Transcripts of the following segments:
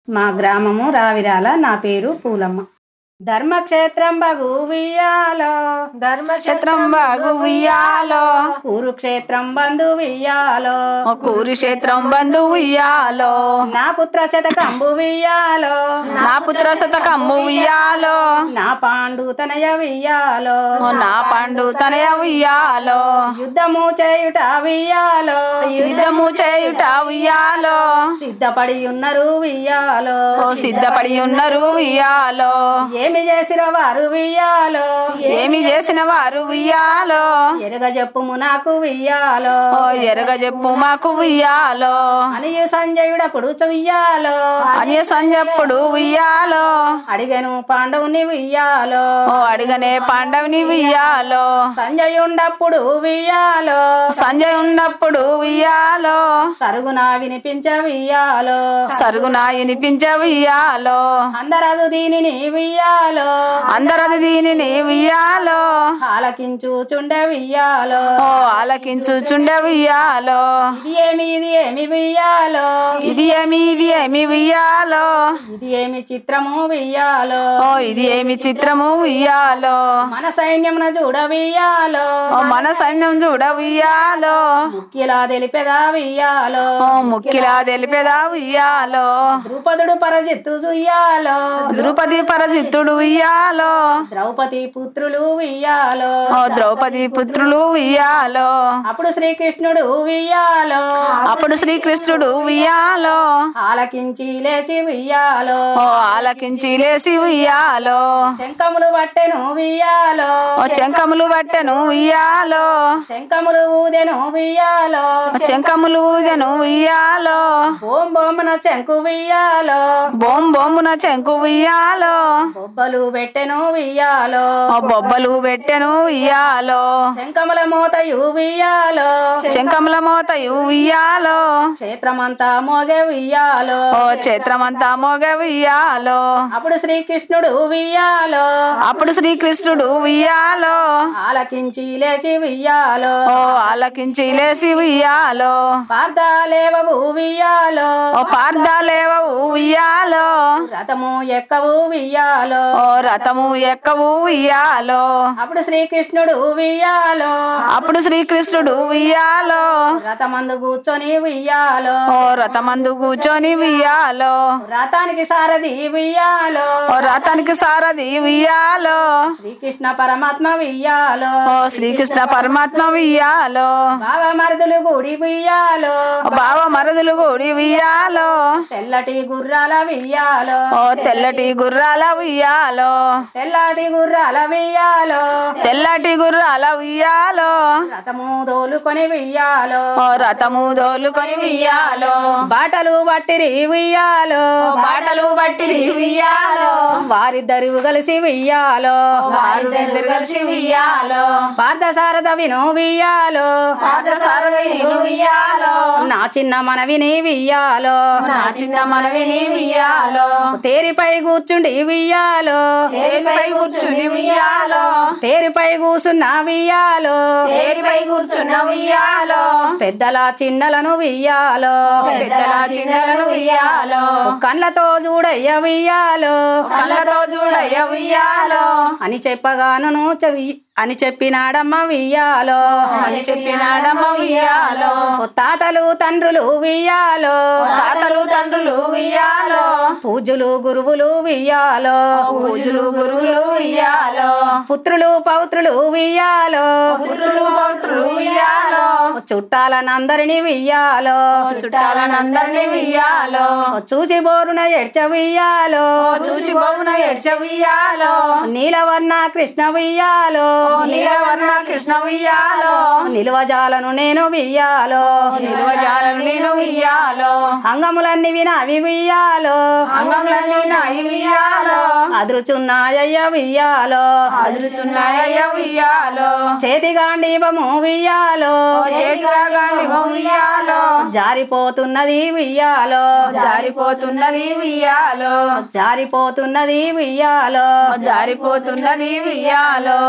మా గ్రామము రావిరాల నా పేరు పూలమ్మ ధర్మక్షేత్రం బగు వియ్యాలో ధర్మక్షేత్రం బాగు ఉయ్యాలో కురుక్షేత్రం బంధు వియ్యాలో కురుక్షేత్రం బంధు ఉయ్యాలో నా పుత్ర శతకంబు వియ్యాలో నా పుత్ర శతకమ్ము ఉయ్యాలో నా పాండు తనయ వియ్యాలో నా పండు తనయ ఉయ్యాలో యుద్ధము చేయుట వియ్యాలో యుద్ధము చేయుట ఉయ్యాలో సిద్ధపడి ఉన్నారు వియ్యాలో ఓ సిద్ధపడి ఉన్నారు ఉయ్యాలో ఏమి చేసిర వారు వియ్యాలో ఏమి చేసిన వారు ఉయ్యాలో ఎరగ చెప్పుము నాకు వియ్యాలో ఓ ఎరగ చెప్పు మాకు ఉయ్యాలో అనియు సంజయుడప్పుడు వియ్యాలో అని సంజప్పుడు ఉయ్యాలో అడిగను పాండవుని వియ్యాలో ఓ అడిగనే పాండవుని ఉయ్యాలో సంజయుండప్పుడు వియ్యాలో సంజయ్ ఉన్నప్పుడు ఉయ్యాలో సరుగున వినిపించ వియ్యాలో సరుగున వినిపించ ఉయ్యాలో అందరదు దీనిని వియ్యాలో అందరది దీనిని ఉయ్యాలో ఆలకించుచుండె వియ్యాలో ఓ ఆలకించుచుండె ఉయ్యాలో ఇది ఏమి ఇది ఏమి వియ్యాలో ఇది ఏమి ఇది ఏమి ఉయ్యాలో ఇది ఏమి చిత్రము వియ్యాలో ఓ ఇది ఏమి చిత్రము ఉయ్యాలో మన సైన్యమున చూడ వియ్యాలో ఓ మన సైన్యం చూడ ఉయ్యాలో ముఖ్యలా తెలిపెదా వియ్యాలో ఓ ముక్కిలా తెలిపేదా ఉయ్యాలో ద్రుపదుడు పరజిత్తు ఉయ్యాలో ద్రౌపది పరజిత్తుడు ఉయ్యాలో ద్రౌపది పుత్రులు వియ్యాలో ఓ ద్రౌపది పుత్రులు ఉయ్యాలో అప్పుడు శ్రీకృష్ణుడు వియ్యాలో అప్పుడు శ్రీకృష్ణుడు ఉయ్యాలో ఆలకించి లేచి వియ్యాలో ఓ ఆలకించి లేసి ఉయ్యాలో శంఖములు పట్టెను వియ్యాలో ఓ చెంకములు పట్టెను ఉయ్యాలో శంఖములు ఊదెను వియ్యాలో ఓ చెంకములు ఊదెను ఉయ్యాలో ఓం బొమ్మన శంకు వియ్యాలో బొమ్ బొమ్మున చెంకు ఉయ్యాలో బొబ్బలు పెట్టెను వియ్యాలో ఓ బొబ్బలు పెట్టెను ఉయ్యాలో శంఖముల మోతయు వియ్యాలో చెంకముల మోత ఉయ్యాలో క్షేత్రమంతా మోగే వియ్యాలో ఓ చైత్రమంతా మోగ ఉయ్యాలో అప్పుడు శ్రీకృష్ణుడు వియ్యాలో అప్పుడు శ్రీకృష్ణుడు ఉయ్యాలో ఆలకించి లేచి వియ్యాలో ఓ ఆలకించి లేసి ఉయ్యాలో పార్థాలేవవు వియ్యాలో ఓ పార్థాలేవ ఉయ్యాలో రథము ఎక్కవు వియ్యాలో ఓ రథము ఎక్కవు ఉయ్యాలో అప్పుడు శ్రీకృష్ణుడు వియ్యాలో అప్పుడు శ్రీకృష్ణుడు ఉయ్యాలో రథమందు కూర్చొని వియ్యాలో ఓ రథమందు కూర్చొని ఉయ్యాలో రథానికి సారథి వియ్యాలో ఓ రథానికి సారథి ఉయ్యాలో శ్రీకృష్ణ పరమాత్మ వియ్యాలో ఓ శ్రీకృష్ణ పరమాత్మ ఉయ్యాలో బావ మరుదులు గుడి వియ్యాలో ఓ బావ మరదులు కూడి ఉయ్యాలో తెల్లటి గుర్రాల వియ్యాలో ఓ తెల్లటి గుర్రాల ఉయ్యాలో తెల్లటి గుర్రాల వియ్యాలో తెల్లటి గుర్రాల ఉయ్యాలో రథము దోలుకొని వియ్యాలో ఓ రథము దోలుకొని ఉయ్యాలో బాటలు పట్టిరి వియ్యాలో బాటలు బట్టి ఉయ్యాలో వారిద్దరు కలిసి వియ్యాలో వారు ఇద్దరు కలిసి ఉయ్యాలో పార్థసారథ విను వియ్యాలో పాద సారథి ఉయ్యాలో నా చిన్న మనవిని వియ్యాలో నా చిన్న మనవిని ఉయ్యాలో తేరిపై కూర్చుండి వియ్యాలో తేరిపై కూర్చుని ఉయ్యాలో తేరిపై కూసున్న వియ్యాలో తేరిపై కూర్చున్న ఉయ్యాలో పెద్దల చిన్నలను వియ్యాలో పెద్దల చిన్నలను ఉయ్యాలో కళ్ళతో చూడయ్య వియ్యాలో కళ్ళతో చూడయ్య ఉయ్యాలో అని చెప్పగాను చెవి- అని చెప్పినాడమ్మ వియ్యాలో అని చెప్పినాడమ్మ ఉయ్యాలో ఓ తాతలు తండ్రులు వియ్యాలో తాతలు తండ్రులు ఉయ్యాలో పూజలు గురువులు వియ్యాలో పూజలు గురువులు ఉయ్యాలో పుత్రులు పౌత్రులు వియ్యాలో పుత్రులు పౌత్రులు ఉయ్యాలో చుట్టాలనందరిని వియ్యాలో చుట్టాలనందరినీ ఉయ్యాలో చూచి బోరున ఎడ్చ వియ్యాలో చూచి బొమ్మన ఎడ్చ ఉయ్యాలో నీలవర్ణ కృష్ణ వియ్యాలో నీలవర్ణ కృష్ణ ఉయ్యాలో నిలువజాలను నేను వియ్యాలో నిలువజాలను నేను ఉయ్యాలో అంగములన్నీ వినవి వియ్యాలో అంగంలన్నీ నాయి ఉయ్యాలో అదురుచున్నాయ్య వియ్యాలో అదులుచున్నాయ ఉయ్యాలో చేతిగాండీవము వియ్యాలో చేతిగా గాండి ఉయ్యాలో జారిపోతున్నది వియ్యాలో జారిపోతున్నది ఉయ్యాలో జారిపోతున్నది వియ్యాలో జారిపోతున్నది ఉయ్యాలో భిక్ష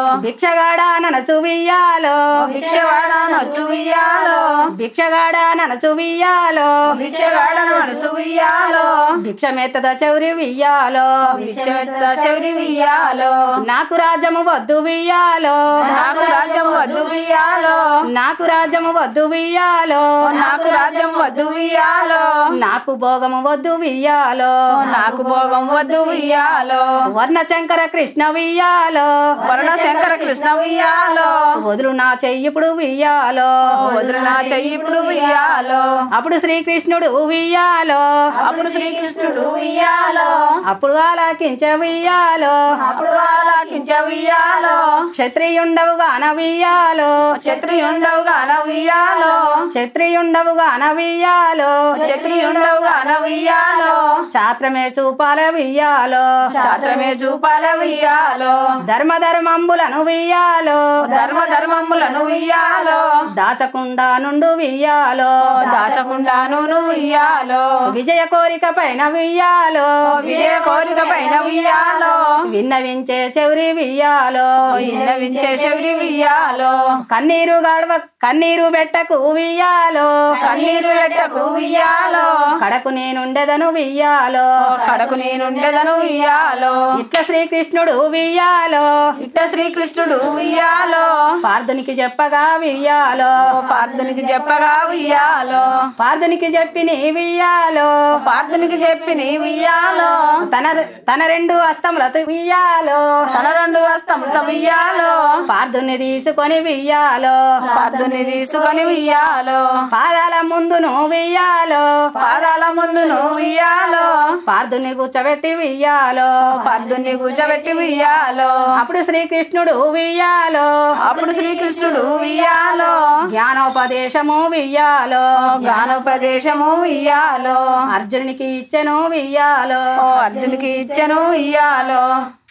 భిక్షగాడ ననచు వియ్యాలో భిక్షవాడ నొచ్చు ఉయ్యాలో భిక్షగాడ ననచు వియ్యాలో భిక్షగాడ నడుసు ఉయ్యాలో భిక్షమెత్తద చౌరి వియ్యాలో భిక్షమెత్త చెవిరి ఉయ్యాలో నాకు రాజ్యము వద్దు వియ్యాలో నాకు రాజ్యం వద్దు ఉయ్యాలో నాకు రాజ్యము వద్దు వియ్యాలో నాకు రాజ్యం వద్దు ఉయ్యాలో నాకు భోగము వద్దు వియ్యాలో నాకు భోగం వద్దు ఉయ్యాలో వర్ణ శంకర కృష్ణ వియ్యాలో వరుణ శంకర కృష్ణ ఉయ్యాలో వదులు నా చెయ్యిప్పుడు వియ్యాలో వదులు నా చెయ్యి ఇప్పుడు ఉయ్యాలో అప్పుడు శ్రీకృష్ణుడు వియ్యాలో అప్పుడు శ్రీకృష్ణుడు ఉయ్యాలో అప్పుడు ఆలాకించ వియ్యాలో అప్పుడు ఆలాకించ ఉయ్యాలో క్షత్రియుండవు గాన వియ్యాలో క్షత్రియుండవు గాన ఉయ్యాలో క్షత్రియుండవు గాన వియ్యాలో క్షత్రియుండవు గాన ఉయ్యాలో చాత్రమే చూపాల వియ్యాలో శాస్త్రమే చూపాల ఉయ్యాలో ధర్మ ధర్మంబులను వియ్యాలో ధర్మ ధర్మములను ఉయ్యాలో దాచకుండా నుండు వియ్యాలో దాచకుండాను ఉయ్యాలో విజయ కోరిక పైన వియ్యాలో విజయ కోరిక పైన ఉయ్యాలో విన్నవించే చెవురి వియ్యాలో విన్నవించే శౌరి ఉయ్యాలో కన్నీరు గడవ కన్నీరు పెట్టకు వియ్యాలో కన్నీరు పెట్టకు ఉయ్యాలో కడకు నేనుండెదను వియ్యాలో కడకు నేనుండెదను ఉయ్యాలో ఇట్ల శ్రీకృష్ణుడు వియ్యాలో ఇట్ట శ్రీకృష్ణుడు ఉయ్యాలో పార్థునికి చెప్పగా వియ్యాలో పార్థునికి చెప్పగా ఉయ్యాలో పార్థునికి చెప్పి నీ వియ్యాలో పార్థునికి చెప్పి నీ ఉయ్యాలో తన తన రెండు హస్తములతో వియ్యాలో తన రెండు హస్తములతో ఉయ్యాలో పార్థుని తీసుకొని వియ్యాలో పార్థుని తీసుకొని ఉయ్యాలో పాదాల ముందును వియ్యాలో పాదాల ముందును ఉయ్యాలో పార్థుని కూర్చోబెట్టి వియ్యాలో పార్థుని కూర్చోబెట్టి ఉయ్యాలో అప్పుడు శ్రీకృష్ణుడు వియ్యాలో అప్పుడు శ్రీకృష్ణుడు ఉయ్యాలో జ్ఞానోపదేశము వియ్యాలో జ్ఞానోపదేశము ఉయ్యాలో అర్జునునికి ఇచ్చెను వియ్యాలో ఓ అర్జునికి ఇచ్చెను ఉయ్యాలో